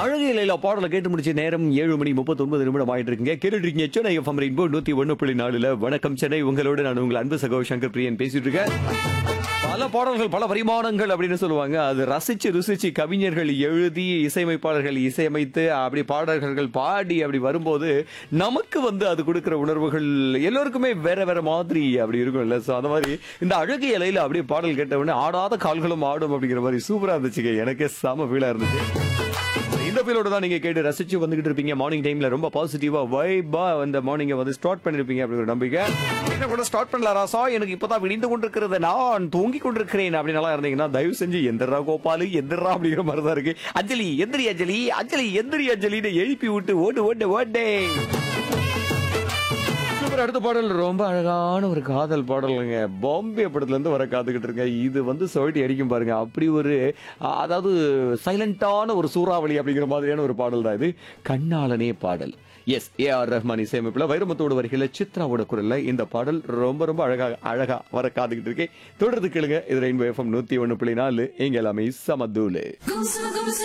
அழகிய லைலா பாடலை கேட்டு முடிச்ச நேரம் ஏழு மணி முப்பத்தொன்பது நிமிடம் ஆயிட்டு இருக்குங்க கேட்டுட்டு இருக்கீங்க சென்னை எஃப்எம் ரெயின்போ நூத்தி ஒண்ணு புள்ளி நாலுல வணக்கம் சென்னை உங்களோட நான் உங்கள் அன்பு சகோ சங்கர் பிரியன் பேசிட்டு இருக்கேன் பல பாடல்கள் பல பரிமாணங்கள் அப்படின்னு சொல்லுவாங்க அது ரசிச்சு ருசிச்சு கவிஞர்கள் எழுதி இசையமைப்பாளர்கள் இசையமைத்து அப்படி பாடல்கள் பாடி அப்படி வரும்போது நமக்கு வந்து அது கொடுக்கிற உணர்வுகள் எல்லோருக்குமே வேற வேற மாதிரி அப்படி இருக்கும்ல ஸோ அந்த மாதிரி இந்த அழகிய இலையில அப்படியே பாடல் கேட்ட உடனே ஆடாத கால்களும் ஆடும் அப்படிங்கிற மாதிரி சூப்பரா இருந்துச்சுங்க எனக்கே செம ஃபீலா இருந்துச்சு இந்த ஃபீலோட தான் நீங்க கேட்டு ரசிச்சு வந்துகிட்டு இருப்பீங்க மார்னிங் டைம்ல ரொம்ப பாசிட்டிவா வைபா அந்த மார்னிங்க வந்து ஸ்டார்ட் பண்ணிருப்பீங்க அப்படிங்கிற ஒரு நம்பிக்கை என்ன கூட ஸ்டார்ட் பண்ணல ராசா எனக்கு இப்பதான் விடிந்து கொண்டிருக்கிறது நான் தூங்கி கொண்டிருக்கிறேன் அப்படின்னு நல்லா இருந்தீங்கன்னா தயவு செஞ்சு எந்திரா கோபாலு எந்திரா அப்படிங்கிற மாதிரி தான் இருக்கு அஞ்சலி எந்திரி அஞ்சலி அஞ்சலி எந்திரி அஞ்சலின்னு எழுப்பி விட்டு ஓடு ஓடு ஓடே சூப்பர் அடுத்த பாடல் ரொம்ப அழகான ஒரு காதல் பாடலுங்க பாம்பே படத்துல இருந்து வர காத்துக்கிட்டு இருக்கேன் இது வந்து சொவட்டி அடிக்கும் பாருங்க அப்படி ஒரு அ, அதாவது சைலண்டான ஒரு சூறாவளி அப்படிங்கிற மாதிரியான ஒரு பாடல் தான் இது கண்ணாளனே பாடல் எஸ் ஏ ஆர் ரஹ்மான் இசையமைப்புல வைரமுத்தோட வரிகள சித்ராவோட குரல்ல இந்த பாடல் ரொம்ப ரொம்ப அழகா அழகா வர காத்துக்கிட்டு இருக்கேன் தொடர்ந்து கேளுங்க இது ரெயின்போ எஃப்எம் நூத்தி ஒண்ணு புள்ளி நாலு எங்க எல்லாமே சமதூலு Goose, goose,